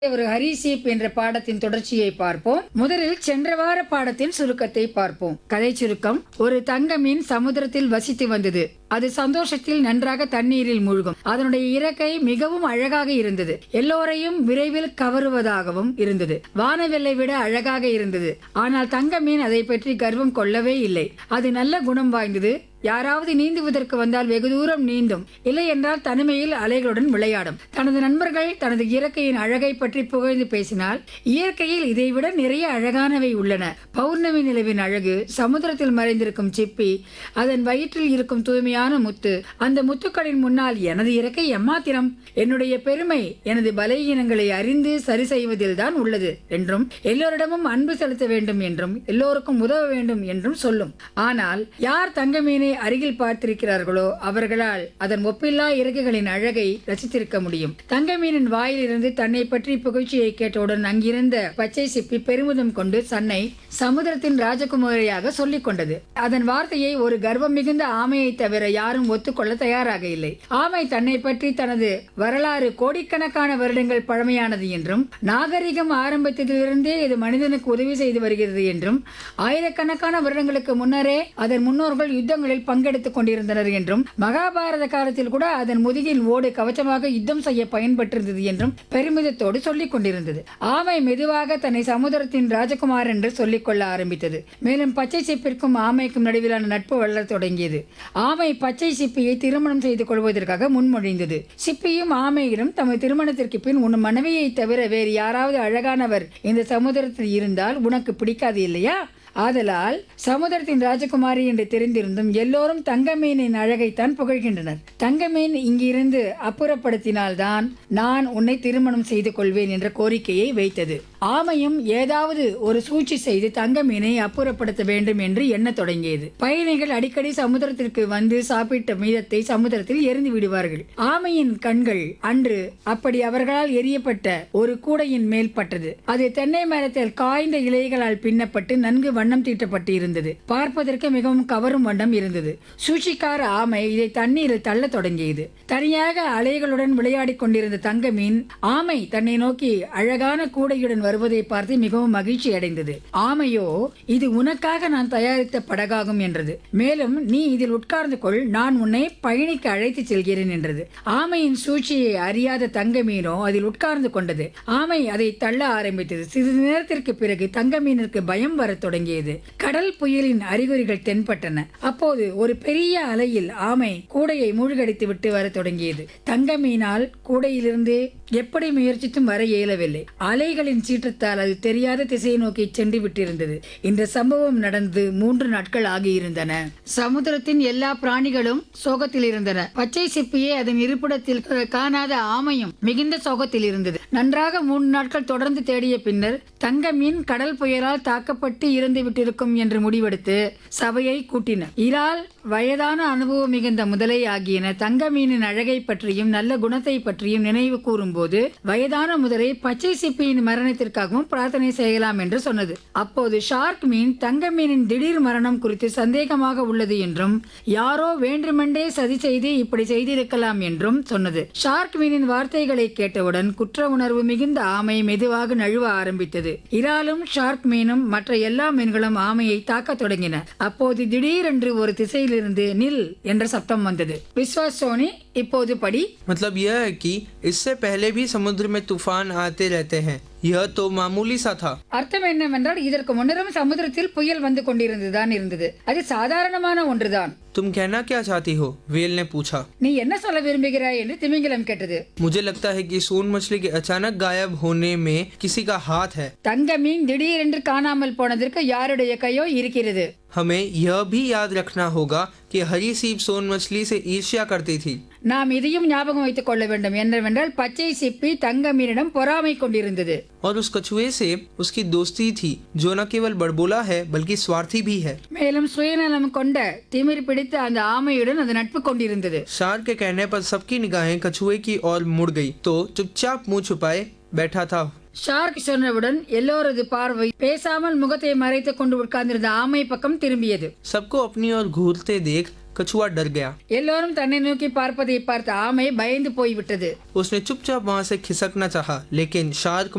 ஒரு ஹரிசீப் என்ற பாடத்தின் தொடர்ச்சியை பார்ப்போம் முதலில் சென்ற வார பாடத்தின் சுருக்கத்தை பார்ப்போம் கதை சுருக்கம் ஒரு தங்க மீன் சமுத்திரத்தில் வசித்து வந்தது அது சந்தோஷத்தில் நன்றாக தண்ணீரில் மூழ்கும் அதனுடைய இறக்கை மிகவும் அழகாக இருந்தது எல்லோரையும் விரைவில் கவருவதாகவும் இருந்தது வானவெல்லை விட அழகாக இருந்தது ஆனால் தங்க மீன் அதை பற்றி கர்வம் கொள்ளவே இல்லை அது நல்ல குணம் வாய்ந்தது யாராவது நீந்துவதற்கு வந்தால் வெகு தூரம் நீந்தும் இல்லை என்றால் தனிமையில் அலைகளுடன் விளையாடும் தனது நண்பர்கள் தனது இயற்கையின் அழகை பற்றி புகழ்ந்து பேசினால் இயற்கையில் இதைவிட நிறைய அழகானவை உள்ளன பௌர்ணமி நிலவின் அழகு சமுத்திரத்தில் மறைந்திருக்கும் சிப்பி அதன் வயிற்றில் இருக்கும் தூய்மையான முத்து அந்த முத்துக்களின் முன்னால் எனது இறக்கை எம்மாத்திரம் என்னுடைய பெருமை எனது பலகீனங்களை அறிந்து சரி செய்வதில் தான் உள்ளது என்றும் எல்லோரிடமும் அன்பு செலுத்த வேண்டும் என்றும் எல்லோருக்கும் உதவ வேண்டும் என்றும் சொல்லும் ஆனால் யார் தங்க மீனை அருகில் பார்த்திருக்கிறார்களோ அவர்களால் அதன் ஒப்பில்லா இறகுகளின் அழகை ரசித்திருக்க முடியும் தங்க மீனின் வாயிலிருந்து தன்னை பற்றி புகழ்ச்சியை கேட்டவுடன் அங்கிருந்த பச்சை சிப்பி பெருமிதம் கொண்டு தன்னை சமுத்திரத்தின் ராஜகுமாரியாக சொல்லிக் கொண்டது அதன் வார்த்தையை ஒரு கர்வம் மிகுந்த ஆமையை தவிர யாரும் ஒத்துக்கொள்ள தயாராக இல்லை ஆமை தன்னை பற்றி தனது வரலாறு கோடிக்கணக்கான வருடங்கள் பழமையானது என்றும் நாகரிகம் ஆரம்பித்ததிலிருந்தே இது மனிதனுக்கு உதவி செய்து வருகிறது என்றும் ஆயிரக்கணக்கான வருடங்களுக்கு முன்னரே அதன் முன்னோர்கள் யுத்தங்களில் பங்கெடுத்துக் கொண்டிருந்தனர் என்றும் மகாபாரத காலத்தில் கூட அதன் முதுகின் ஓடு கவச்சமாக யுத்தம் செய்ய பயன்பட்டிருந்தது என்றும் பெருமிதத்தோடு சொல்லிக் கொண்டிருந்தது ஆமை மெதுவாக தன்னை சமுதிரத்தின் ராஜகுமார் என்று சொல்லிக் கொள்ள ஆரம்பித்தது மேலும் பச்சை சிப்பிற்கும் ஆமைக்கும் நடுவிலான நட்பு வளரத் தொடங்கியது ஆமை பச்சை சிப்பியை திருமணம் செய்து கொள்வதற்காக முன்மொழிந்தது சிப்பியும் ஆமையிடம் தமது திருமணத்திற்கு பின் உன் மனைவியை தவிர வேறு யாராவது அழகானவர் இந்த சமுதிரத்தில் இருந்தால் உனக்கு பிடிக்காது இல்லையா ஆதலால் சமுதிரத்தின் ராஜகுமாரி என்று தெரிந்திருந்தும் எல்லோரும் தங்கமீனின் அழகைத்தான் புகழ்கின்றனர் தங்கமீன் இங்கிருந்து அப்புறப்படுத்தினால்தான் நான் உன்னை திருமணம் செய்து கொள்வேன் என்ற கோரிக்கையை வைத்தது ஆமையும் ஏதாவது ஒரு சூழ்ச்சி செய்து தங்கமீனை அப்புறப்படுத்த வேண்டும் என்று எண்ணத் தொடங்கியது பயணிகள் அடிக்கடி சமுதிரத்திற்கு வந்து சாப்பிட்ட மீதத்தை சமுதிரத்தில் எரிந்து விடுவார்கள் ஆமையின் கண்கள் அன்று அப்படி அவர்களால் எரியப்பட்ட ஒரு கூடையின் மேல் பட்டது அது தென்னை மரத்தில் காய்ந்த இலைகளால் பின்னப்பட்டு நன்கு வண்ணம் தீட்டப்பட்டு இருந்தது பார்ப்பதற்கு மிகவும் கவரும் வண்ணம் இருந்தது சூழ்ச்சிக்கார ஆமை இதை தண்ணீரில் தள்ளத் தொடங்கியது தனியாக அலைகளுடன் விளையாடிக் கொண்டிருந்த தங்க மீன் ஆமை தன்னை நோக்கி அழகான கூடையுடன் வருவதை பார்த்து மிகவும் மகிழ்ச்சி அடைந்தது ஆமையோ இது உனக்காக நான் தயாரித்த படகாகும் என்றது மேலும் நீ இதில் உட்கார்ந்து கொள் நான் உன்னை பயணிக்க அழைத்து செல்கிறேன் என்றது ஆமையின் சூழ்ச்சியை அறியாத தங்க மீனோ அதில் உட்கார்ந்து கொண்டது ஆமை அதை தள்ள ஆரம்பித்தது சிறிது நேரத்திற்கு பிறகு தங்க மீனிற்கு பயம் வரத் தொடங்கியது கடல் புயலின் அறிகுறிகள் தென்பட்டன அப்போது ஒரு பெரிய அலையில் ஆமை கூடையை மூழ்கடித்து விட்டு வரத் தொடங்கியது தங்க மீனால் கூடையிலிருந்து எப்படி முயற்சித்தும் வர இயலவில்லை அலைகளின் சீற்றத்தால் அது தெரியாத திசையை நோக்கி சென்று விட்டிருந்தது இந்த சம்பவம் நடந்து மூன்று நாட்கள் ஆகியிருந்தன சமுத்திரத்தின் எல்லா பிராணிகளும் சோகத்தில் இருந்தன பச்சை சிப்பியை அதன் இருப்பிடத்தில் காணாத ஆமையும் மிகுந்த சோகத்தில் இருந்தது நன்றாக மூன்று நாட்கள் தொடர்ந்து தேடிய பின்னர் தங்க மீன் கடல் புயலால் தாக்கப்பட்டு இறந்து விட்டிருக்கும் என்று முடிவெடுத்து சபையை கூட்டினர் இறால் வயதான அனுபவம் மிகுந்த முதலை ஆகியன தங்க மீனின் அழகை பற்றியும் நல்ல குணத்தை பற்றியும் நினைவு கூறும்போது வயதான முதலை பச்சை சிப்பியின் மரணத்திற்காகவும் பிரார்த்தனை செய்யலாம் என்று சொன்னது அப்போது ஷார்க் மீன் தங்க மீனின் திடீர் மரணம் குறித்து சந்தேகமாக உள்ளது என்றும் யாரோ வேண்டுமென்றே சதி செய்து இப்படி செய்திருக்கலாம் என்றும் சொன்னது ஷார்க் மீனின் வார்த்தைகளை கேட்டவுடன் குற்ற உணர்வு மிகுந்த ஆமை மெதுவாக நழுவ ஆரம்பித்தது இறாலும் ஷார்க் மீனும் மற்ற எல்லா மீன்களும் ஆமையை தாக்கத் தொடங்கின அப்போது திடீரென்று ஒரு திசையிலிருந்து நில் என்ற சப்தம் வந்தது விஸ்வாஸ் சோனி இப்போது படி मतलब यह है कि इससे पहले भी समुद्र में तूफान आते रहते हैं यह तो मामूली सा था அர்த்தம் என்னவென்றால் இதற்கு முன்னரும் சமுத்திரத்தில் புயல் வந்து கொண்டிருந்துதான் இருந்தது அது சாதாரணமான ஒன்றுதான் तुम कहना क्या चाहती हो वेल ने पूछा நீ என்ன சொல்ல விரும்புகிறாய் என்று திமிங்கிலம் கேட்டது मुझे लगता है कि सोन मछली के अचानक गायब होने में किसी का हाथ है தங்க மீன் திடீரென்று காணாமல் போனதற்கு யாருடைய கையோ இருக்கிறது हमें यह भी याद रखना होगा कि हरी सीप सोन मछली से ईर्ष्या करती थी நாம் இதையும் ஞாபகம் வைத்துக் கொள்ள வேண்டும் என்னவென்றால் பச்சை சிப்பி தங்க மீனிடம் பொறாமை கொண்டிருந்தது और उस कछुए से उसकी दोस्ती थी जो न केवल बड़बोला है बल्कि स्वार्थी भी है மேலும் சுயநலம் கொண்ட திமிர் பிடித்த அந்த ஆமையுடன் அது நட்பு கொண்டிருந்தது शार्क के कहने पर सबकी निगाहें कछुए की ओर मुड़ गई तो चुपचाप मुंह छुपाए बैठा था ஷார்க் சொன்னவுடன் எல்லோரது பார்வை பேசாமல் முகத்தை மறைத்துக் கொண்டு உட்கார்ந்திருந்த ஆமை பக்கம் திரும்பியது सबको अपनी ओर घूरते देख कछुआ डर गया எல்லோரும் தன்னை நோக்கி பார்ப்பதை பார்த்த ஆமை பயந்து போய்விட்டது उसने चुपचाप वहां से खिसकना चाहा लेकिन शार्क